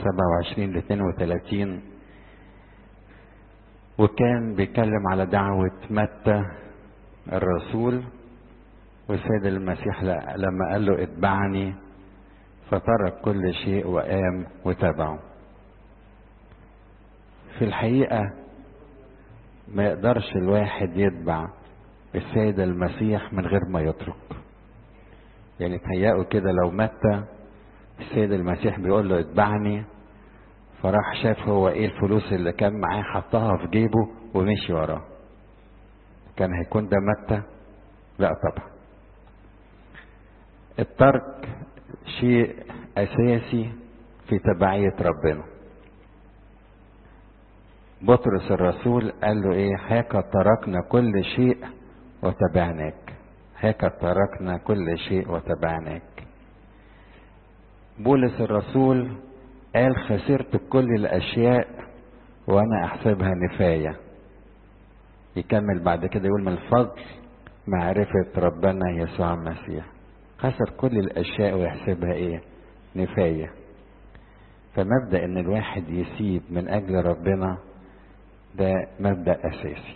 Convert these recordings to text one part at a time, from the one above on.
27 ل 32 وكان بيتكلم على دعوة متى الرسول والسيد المسيح لما قال له اتبعني فترك كل شيء وقام وتبعه في الحقيقة ما يقدرش الواحد يتبع السيد المسيح من غير ما يترك يعني تهيأوا كده لو متى السيد المسيح بيقول له اتبعني فراح شاف هو ايه الفلوس اللي كان معاه حطها في جيبه ومشي وراه كان هيكون ده متى لا طبعا الترك شيء اساسي في تبعية ربنا بطرس الرسول قال له ايه هكا تركنا كل شيء وتبعناك هكا تركنا كل شيء وتبعناك بولس الرسول قال خسرت كل الاشياء وانا احسبها نفاية يكمل بعد كده يقول من الفضل معرفة ربنا يسوع المسيح خسر كل الاشياء ويحسبها ايه نفاية فمبدأ ان الواحد يسيب من اجل ربنا ده مبدأ اساسي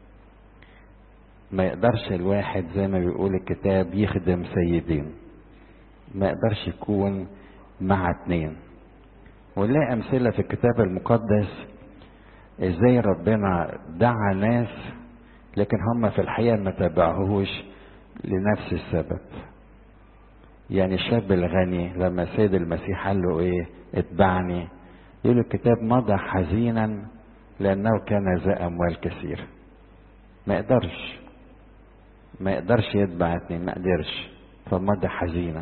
ما يقدرش الواحد زي ما بيقول الكتاب يخدم سيدين ما يقدرش يكون مع اتنين ونلاقي امثله في الكتاب المقدس ازاي ربنا دعا ناس لكن هم في الحقيقه ما تبعوهوش لنفس السبب يعني الشاب الغني لما السيد المسيح قال له ايه اتبعني يقول الكتاب مضى حزينا لانه كان ذا اموال كثير ما يقدرش ما يقدرش يتبع اتنين ما قدرش فمضى حزينا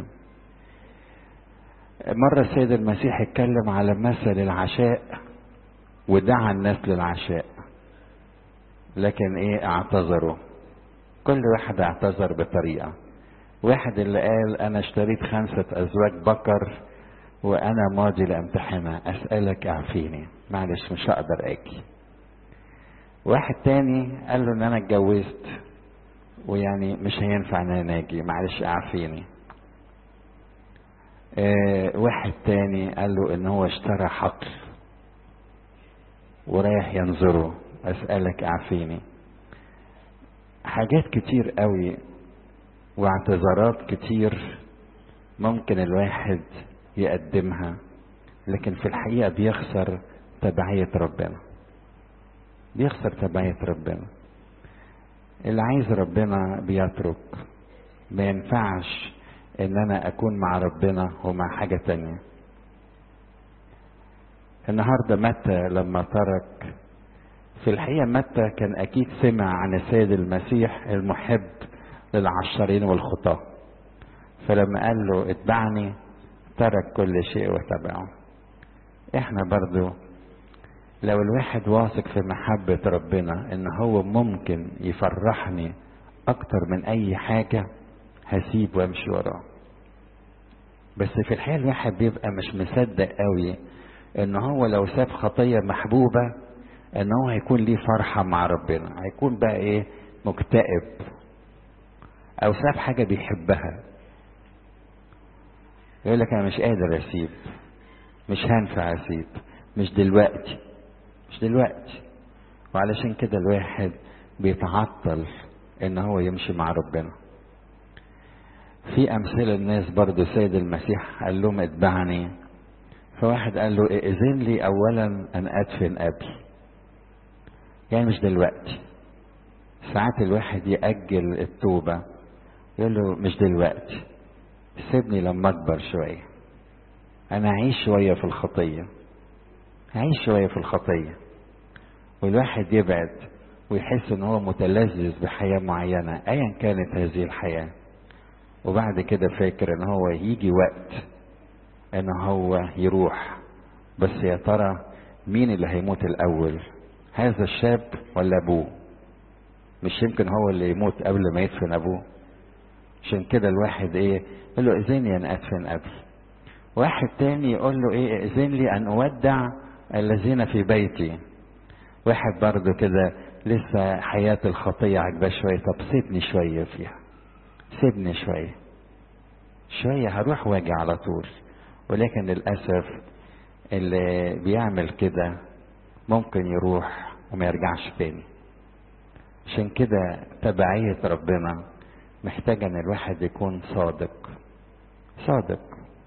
مرة السيد المسيح اتكلم على مثل العشاء ودعا الناس للعشاء لكن ايه اعتذروا كل واحد اعتذر بطريقة واحد اللي قال انا اشتريت خمسة ازواج بقر وانا ماضي لامتحنها اسألك اعفيني معلش مش هقدر اجي واحد تاني قال له ان انا اتجوزت ويعني مش هينفع ان انا اجي معلش اعفيني آه واحد تاني قال له ان هو اشترى حقل ورايح ينظره اسألك اعفيني حاجات كتير قوي واعتذارات كتير ممكن الواحد يقدمها لكن في الحقيقة بيخسر تبعية ربنا بيخسر تبعية ربنا اللي عايز ربنا بيترك ما ينفعش ان انا اكون مع ربنا ومع حاجة تانية النهاردة متى لما ترك في الحقيقة متى كان اكيد سمع عن السيد المسيح المحب للعشرين والخطاة فلما قال له اتبعني ترك كل شيء وتبعه احنا برضو لو الواحد واثق في محبة ربنا ان هو ممكن يفرحني اكتر من اي حاجة هسيب وامشي وراه بس في الحقيقة الواحد بيبقى مش مصدق قوي ان هو لو ساب خطية محبوبة ان هو هيكون ليه فرحة مع ربنا هيكون بقى ايه مكتئب او ساب حاجة بيحبها يقول لك انا مش قادر اسيب مش هنفع اسيب مش دلوقتي مش دلوقتي وعلشان كده الواحد بيتعطل ان هو يمشي مع ربنا في امثله الناس برضو سيد المسيح قال لهم اتبعني فواحد قال له ائذن لي اولا ان ادفن ابي يعني مش دلوقتي ساعات الواحد يأجل التوبة يقول له مش دلوقتي سيبني لما اكبر شوية انا اعيش شوية في الخطية اعيش شوية في الخطية والواحد يبعد ويحس ان هو متلذذ بحياة معينة ايا كانت هذه الحياة وبعد كده فاكر ان هو يجي وقت ان هو يروح بس يا ترى مين اللي هيموت الاول هذا الشاب ولا ابوه مش يمكن هو اللي يموت قبل ما يدفن ابوه عشان كده الواحد ايه يقول له اذني ان ادفن ابي واحد تاني يقول له ايه اذن لي ان اودع الذين في بيتي واحد برضه كده لسه حياة الخطية عجباه شوية طب سيبني شوية فيها سيبني شوية شوية هروح واجي على طول ولكن للأسف اللي بيعمل كده ممكن يروح وما يرجعش تاني عشان كده تبعية ربنا محتاجة ان الواحد يكون صادق صادق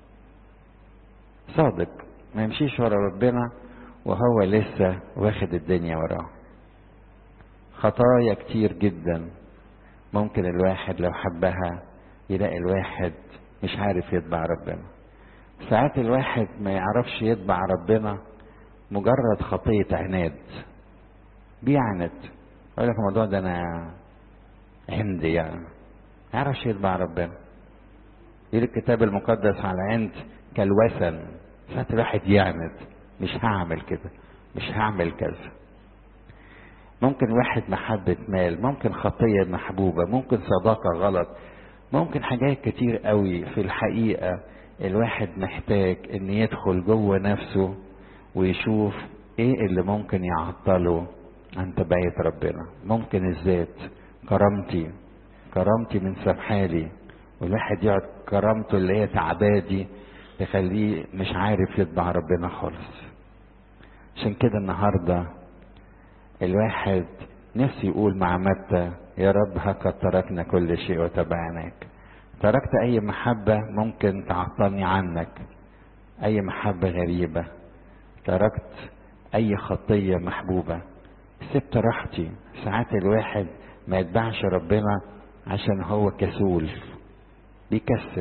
صادق ما يمشيش ورا ربنا وهو لسه واخد الدنيا وراه خطايا كتير جدا ممكن الواحد لو حبها يلاقي الواحد مش عارف يتبع ربنا ساعات الواحد ما يعرفش يتبع ربنا مجرد خطية عناد بيعند يقول لك الموضوع ده انا عندي يعني ما يعرفش يتبع ربنا يقول الكتاب المقدس على عند كالوثن ساعات الواحد يعند مش هعمل كده مش هعمل كذا ممكن واحد محبة مال ممكن خطية محبوبة ممكن صداقة غلط ممكن حاجات كتير قوي في الحقيقة الواحد محتاج ان يدخل جوه نفسه ويشوف ايه اللي ممكن يعطله عن تبعية ربنا ممكن الذات كرامتي كرامتي من سبحالي والواحد يقعد كرامته اللي هي تعبادي تخليه مش عارف يتبع ربنا خالص عشان كده النهارده الواحد نفسي يقول مع متى يا رب هكذا تركنا كل شيء وتبعناك تركت اي محبة ممكن تعطلني عنك اي محبة غريبة تركت اي خطية محبوبة سبت راحتي ساعات الواحد ما يتبعش ربنا عشان هو كسول بيكسر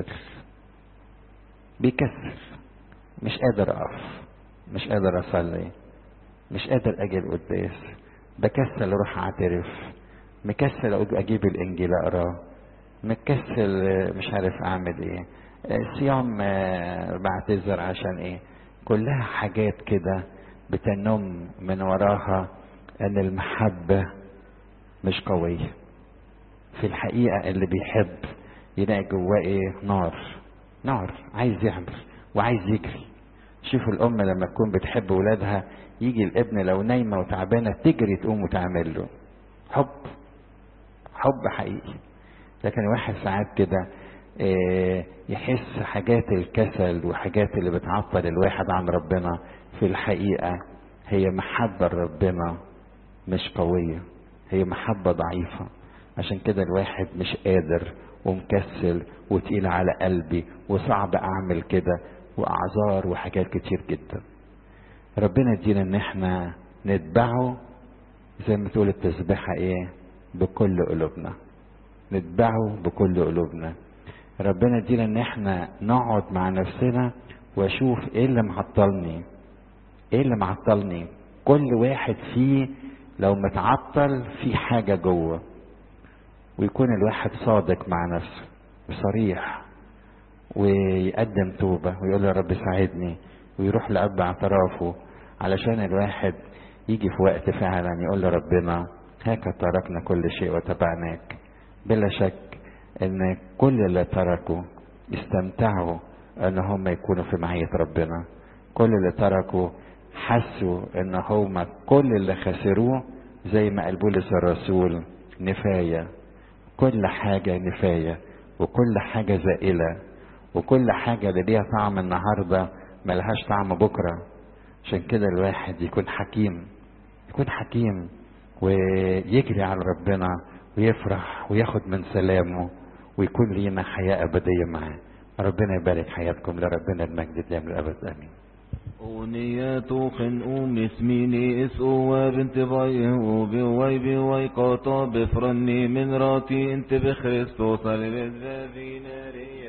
بيكسر مش قادر اقف مش قادر اصلي مش قادر اجي القداس بكسل اروح اعترف مكسل اجيب الانجيل اقراه مكسل مش عارف اعمل ايه صيام بعتذر عشان ايه كلها حاجات كده بتنم من وراها ان المحبة مش قوية في الحقيقة اللي بيحب يلاقي جواه ايه نار نار عايز يعمل وعايز يجري شوفوا الام لما تكون بتحب ولادها يجي الابن لو نايمة وتعبانة تجري تقوم وتعمل له حب حب حقيقي لكن الواحد ساعات كده يحس حاجات الكسل وحاجات اللي بتعطل الواحد عن ربنا في الحقيقة هي محبة لربنا مش قوية هي محبة ضعيفة عشان كده الواحد مش قادر ومكسل وتقيل على قلبي وصعب اعمل كده واعذار وحاجات كتير جدا ربنا يدينا ان احنا نتبعه زي ما تقول التسبيحة ايه بكل قلوبنا نتبعه بكل قلوبنا ربنا يدينا ان احنا نقعد مع نفسنا واشوف ايه اللي معطلني ايه اللي معطلني كل واحد فيه لو متعطل في حاجة جوه ويكون الواحد صادق مع نفسه صريح ويقدم توبة ويقول يا رب ساعدني ويروح لأب اعترافه علشان الواحد يجي في وقت فعلا يقول لربنا هكذا تركنا كل شيء وتبعناك بلا شك ان كل اللي تركوا استمتعوا ان هم يكونوا في معية ربنا كل اللي تركوا حسوا ان هم كل اللي خسروه زي ما قال بولس الرسول نفاية كل حاجة نفاية وكل حاجة زائلة وكل حاجة اللي ليها طعم النهاردة ملهاش طعم بكرة عشان كده الواحد يكون حكيم يكون حكيم ويجري على ربنا ويفرح وياخد من سلامه ويكون لينا حياة أبدية معاه ربنا يبارك حياتكم لربنا المجد دائما الأبد آمين أغنية خنقو مسميني اسقوا بنت بايه وبواي بواي قاطع بفرني من راتي انت بخريستوس الذي ناري